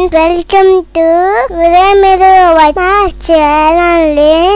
friends welcome to ఉదయం మీద మా ఛానల్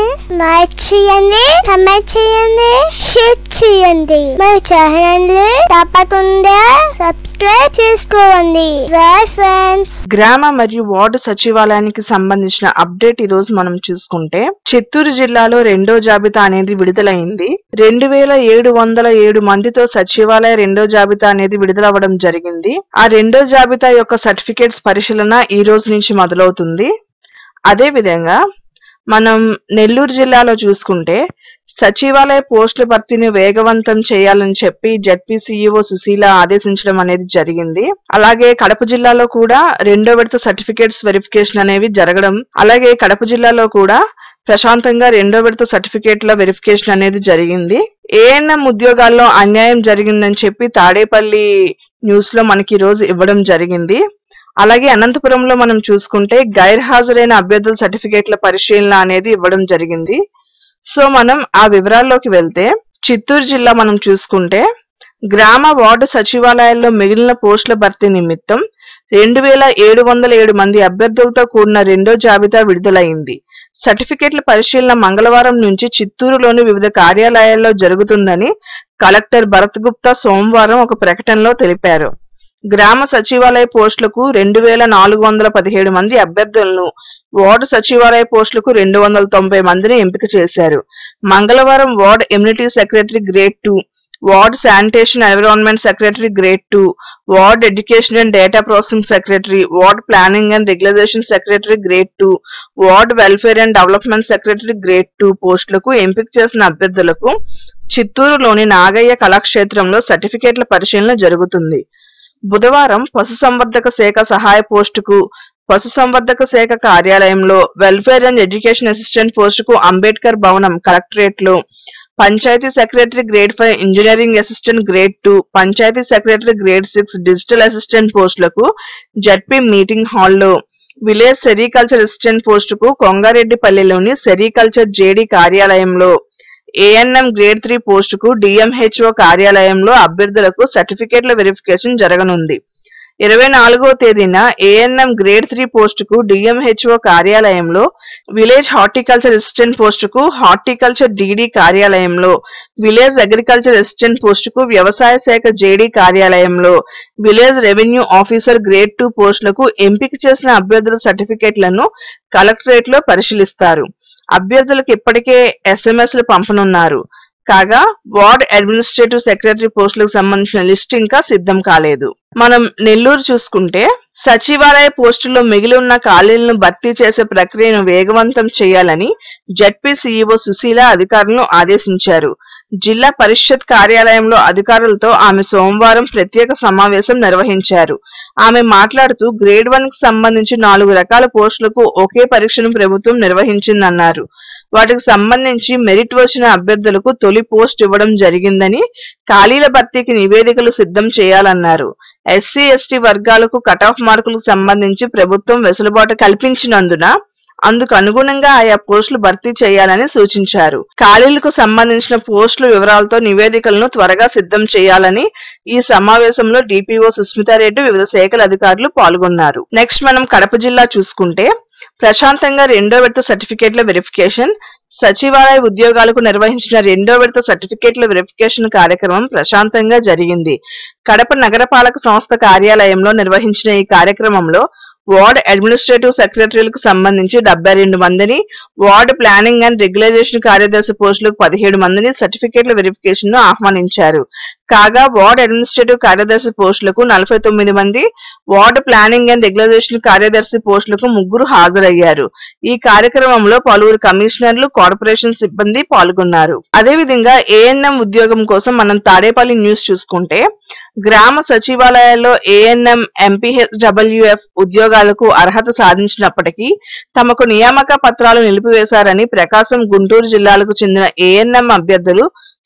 లైక్ చేయండి కమెంట్ చేయండి షేర్ చేయండి మా ఛానల్ తప్పకుండా సబ్స్క్రైబ్ చేసుకోండి బాయ్ ఫ్రెండ్స్ గ్రామ మరియు వార్డు సచివాలయానికి సంబంధించిన అప్డేట్ ఈ రోజు మనం చూసుకుంటే చిత్తూరు జిల్లాలో రెండో జాబితా అనేది విడుదలైంది రెండు వేల ఏడు వందల ఏడు మందితో సచివాలయ రెండో జాబితా అనేది విడుదలవ్వడం జరిగింది ఆ రెండో జాబితా యొక్క సర్టిఫికేట్స్ పరిశీలన ఈ రోజు నుంచి మొదలవుతుంది అదే విధంగా మనం నెల్లూరు జిల్లాలో చూసుకుంటే సచివాలయ పోస్టుల భర్తీని వేగవంతం చేయాలని చెప్పి జడ్పీ సీఈఓ సుశీల ఆదేశించడం అనేది జరిగింది అలాగే కడప జిల్లాలో కూడా రెండో విడత సర్టిఫికేట్స్ వెరిఫికేషన్ అనేవి జరగడం అలాగే కడప జిల్లాలో కూడా ప్రశాంతంగా రెండో విడత సర్టిఫికేట్ల వెరిఫికేషన్ అనేది జరిగింది ఏఎన్ఎం ఉద్యోగాల్లో అన్యాయం జరిగిందని చెప్పి తాడేపల్లి న్యూస్ లో మనకి ఈ రోజు ఇవ్వడం జరిగింది అలాగే అనంతపురంలో మనం చూసుకుంటే గైర్హాజరైన అభ్యర్థుల సర్టిఫికేట్ల పరిశీలన అనేది ఇవ్వడం జరిగింది సో మనం ఆ వివరాల్లోకి వెళ్తే చిత్తూరు జిల్లా మనం చూసుకుంటే గ్రామ వార్డు సచివాలయాల్లో మిగిలిన పోస్టుల భర్తీ నిమిత్తం రెండు వేల ఏడు వందల ఏడు మంది అభ్యర్థులతో కూడిన రెండో జాబితా విడుదలైంది సర్టిఫికేట్ల పరిశీలన మంగళవారం నుంచి చిత్తూరులోని వివిధ కార్యాలయాల్లో జరుగుతుందని కలెక్టర్ భరత్ గుప్తా సోమవారం ఒక ప్రకటనలో తెలిపారు గ్రామ సచివాలయ పోస్టులకు రెండు వేల నాలుగు వందల పదిహేడు మంది అభ్యర్థులను వార్డు సచివాలయ పోస్టులకు రెండు వందల తొంభై మందిని ఎంపిక చేశారు మంగళవారం ward amenity secretary grade two ward sanitation environment secretary grade two ward education and data processing secretary ward planning and regularisation secretary grade two ward welfare and development secretary grade two పోస్టులకు ఎంపిక చేసిన అభ్యర్థులకు చిత్తూరులోని నాగయ్య కళాక్షేత్రంలో సర్టిఫికేట్ల పరిశీలన జరుగుతుంది బుధవారం పశుసంవర్ధక శాఖ సహాయ పోస్టుకు పశుసంవర్ధక శాఖ కార్యాలయంలో వెల్ఫేర్ అండ్ ఎడ్యుకేషన్ అసిస్టెంట్ పోస్టుకు అంబేద్కర్ భవనం కలెక్టరేట్ లో panchayat secretary grade five engineering assistant grade two panchayat secretary grade six digital assistant పోస్టులకు జడ్పీ మీటింగ్ హాల్లో విలేజ్ సెరికల్చర్ అసిస్టెంట్ పోస్టుకు కొంగారెడ్డిపల్లిలోని సెరికల్చర్ జేడీ కార్యాలయంలో ఏఎన్ఎం గ్రేడ్ త్రీ పోస్టుకు డిఎంహెచ్ఓ కార్యాలయంలో అభ్యర్థులకు సర్టిఫికేట్ల వెరిఫికేషన్ జరగనుంది ఇరవై నాలుగో తేదీన ఏఎన్ఎం గ్రేడ్ త్రీ పోస్టుకు డిఎంహెచ్ఓ కార్యాలయంలో విలేజ్ హార్టికల్చర్ అసిస్టెంట్ పోస్టుకు హార్టికల్చర్ డిడి కార్యాలయంలో విలేజ్ అగ్రికల్చర్ అసిస్టెంట్ పోస్టుకు వ్యవసాయ శాఖ జేడీ కార్యాలయంలో village revenue officer grade two పోస్టులకు ఎంపిక చేసిన అభ్యర్థుల సర్టిఫికేట్లను కలెక్టరేట్ లో పరిశీలిస్తారు అభ్యర్థులకు ఇప్పటికే ఎస్ఎంఎస్లు పంపనున్నారు కాగా వార్డ్ అడ్మినిస్ట్రేటివ్ సెక్రటరీ పోస్టులకు సంబంధించిన లిస్ట్ ఇంకా సిద్ధం కాలేదు మనం నెల్లూరు చూసుకుంటే సచివాలయ పోస్టుల్లో మిగిలి ఉన్న ఖాళీలను భర్తీ చేసే ప్రక్రియను వేగవంతం చేయాలని జడ్పీ సీఈఓ సుశీల అధికారులను ఆదేశించారు జిల్లా పరిషత్ కార్యాలయంలో అధికారులతో ఆమె సోమవారం ప్రత్యేక సమావేశం నిర్వహించారు ఆమె మాట్లాడుతూ గ్రేడ్ వన్ కి సంబంధించి నాలుగు రకాల పోస్టులకు ఒకే పరీక్షను ప్రభుత్వం నిర్వహించిందన్నారు వాటికి సంబంధించి మెరిట్ వచ్చిన అభ్యర్థులకు తొలి పోస్ట్ ఇవ్వడం జరిగిందని ఖాళీల భర్తీకి నివేదికలు సిద్ధం చేయాలన్నారు ఎస్సీ ఎస్టీ వర్గాలకు కట్ ఆఫ్ మార్కులకు సంబంధించి ప్రభుత్వం వెసులుబాటు కల్పించినందున అందుకు అనుగుణంగా ఆయా పోస్టులు భర్తీ చేయాలని సూచించారు ఖాళీలకు సంబంధించిన పోస్టుల వివరాలతో నివేదికలను త్వరగా సిద్ధం చేయాలని ఈ సమావేశంలో డిపిఓ సుస్మితారెడ్డి వివిధ శాఖల అధికారులు పాల్గొన్నారు నెక్స్ట్ మనం కడప జిల్లా చూసుకుంటే ప్రశాంతంగా రెండో విడత సర్టిఫికేట్ల వెరిఫికేషన్ సచివాలయ ఉద్యోగాలకు నిర్వహించిన రెండో విడత సర్టిఫికేట్ల వెరిఫికేషన్ కార్యక్రమం ప్రశాంతంగా జరిగింది కడప నగరపాలక సంస్థ కార్యాలయంలో నిర్వహించిన ఈ కార్యక్రమంలో వార్డ్ అడ్మినిస్ట్రేటివ్ సెక్రటరీలకు సంబంధించి డెబ్బై రెండు మందిని వార్డ్ ప్లానింగ్ అండ్ రెగ్యులైజేషన్ కార్యదర్శి పోస్టులకు పదిహేడు మందిని సర్టిఫికేట్ల వెరిఫికేషన్ ను ఆహ్వానించారు కాగా వార్డ్ అడ్మినిస్ట్రేటివ్ కార్యదర్శి పోస్టులకు నలభై తొమ్మిది మంది వార్డ్ ప్లానింగ్ అండ్ రెగ్యులైజేషన్ కార్యదర్శి పోస్టులకు ముగ్గురు హాజరయ్యారు ఈ కార్యక్రమంలో పలువురు కమిషనర్లు కార్పొరేషన్ సిబ్బంది పాల్గొన్నారు అదేవిధంగా ఏఎన్ఎం ఉద్యోగం కోసం మనం తాడేపల్లి న్యూస్ చూసుకుంటే గ్రామ సచివాలయాల్లో ఏఎన్ఎం ఎంపీహెచ్డబ్ల్యూఎఫ్ ఉద్యోగాలకు అర్హత సాధించినప్పటికీ తమకు నియామక పత్రాలు నిలిపివేశారని ప్రకాశం గుంటూరు జిల్లాలకు చెందిన ఏఎన్ఎం అభ్యర్థులు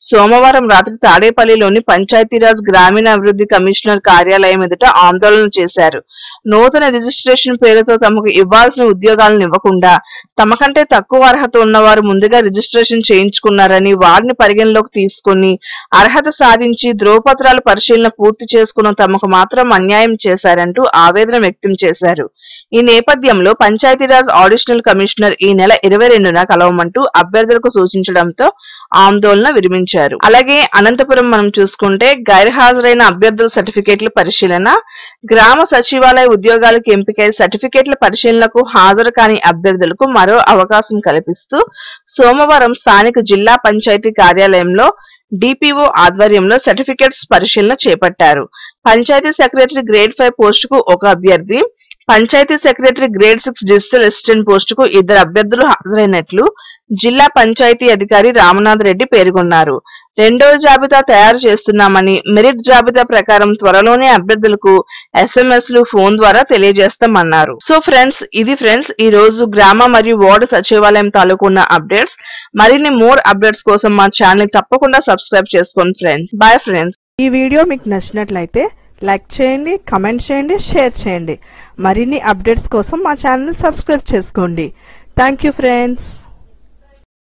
సోమవారం రాత్రి తాడేపల్లిలోని పంచాయతీరాజ్ గ్రామీణాభివృద్ధి కమిషనర్ కార్యాలయం ఎదుట ఆందోళన చేశారు నూతన రిజిస్ట్రేషన్ పేరుతో తమకు ఇవ్వాల్సిన ఉద్యోగాలను ఇవ్వకుండా తమకంటే తక్కువ అర్హత ఉన్నవారు ముందుగా రిజిస్ట్రేషన్ చేయించుకున్నారని వారిని పరిగణలోకి తీసుకుని అర్హత సాధించి ధ్రువపత్రాల పరిశీలన పూర్తి చేసుకున్న తమకు మాత్రం అన్యాయం చేశారంటూ ఆవేదన వ్యక్తం చేశారు ఈ నేపథ్యంలో పంచాయతీరాజ్ ఆడిషనల్ కమిషనర్ ఈ నెల ఇరవై రెండున కలవమంటూ అభ్యర్థులకు సూచించడంతో ఆందోళన విరమించారు అలాగే అనంతపురం మనం చూసుకుంటే గైర్హాజరైన అభ్యర్థుల సర్టిఫికేట్ల పరిశీలన గ్రామ సచివాలయ ఉద్యోగాలకు ఎంపికై సర్టిఫికేట్ల పరిశీలనకు హాజరు కాని అభ్యర్థులకు మరో అవకాశం కల్పిస్తూ సోమవారం స్థానిక జిల్లా పంచాయతీ కార్యాలయంలో డిపిఓ ఆధ్వర్యంలో సర్టిఫికేట్స్ పరిశీలన చేపట్టారు పంచాయతీ సెక్రటరీ గ్రేడ్ ఫైవ్ పోస్టుకు ఒక అభ్యర్థి panchayat secretary grade six digital assistant పోస్టుకు ఇద్దరు అభ్యర్థులు హాజరైనట్లు జిల్లా పంచాయతీ అధికారి రామనాథ్ రెడ్డి పేర్కొన్నారు రెండవ జాబితా తయారు చేస్తున్నామని మెరిట్ జాబితా ప్రకారం త్వరలోనే అభ్యర్థులకు ఎస్ఎంఎస్ లు ఫోన్ ద్వారా తెలియజేస్తామన్నారు సో ఫ్రెండ్స్ ఇది ఫ్రెండ్స్ ఈ రోజు గ్రామ మరియు వార్డు సచివాలయం తాలూకు ఉన్న అప్డేట్స్ మరిన్ని మోర్ అప్డేట్స్ కోసం మా ఛానల్ తప్పకుండా సబ్స్క్రైబ్ చేసుకోండి ఫ్రెండ్స్ బాయ్ ఫ్రెండ్స్ ఈ వీడియో మీకు నచ్చినట్లయితే లైక్ చేయండి కమెంట్ చేయండి షేర్ చేయండి మరిన్ని అప్డేట్స్ కోసం మా ఛానల్ సబ్స్క్రైబ్ చేసుకోండి థ్యాంక్ యూ ఫ్రెండ్స్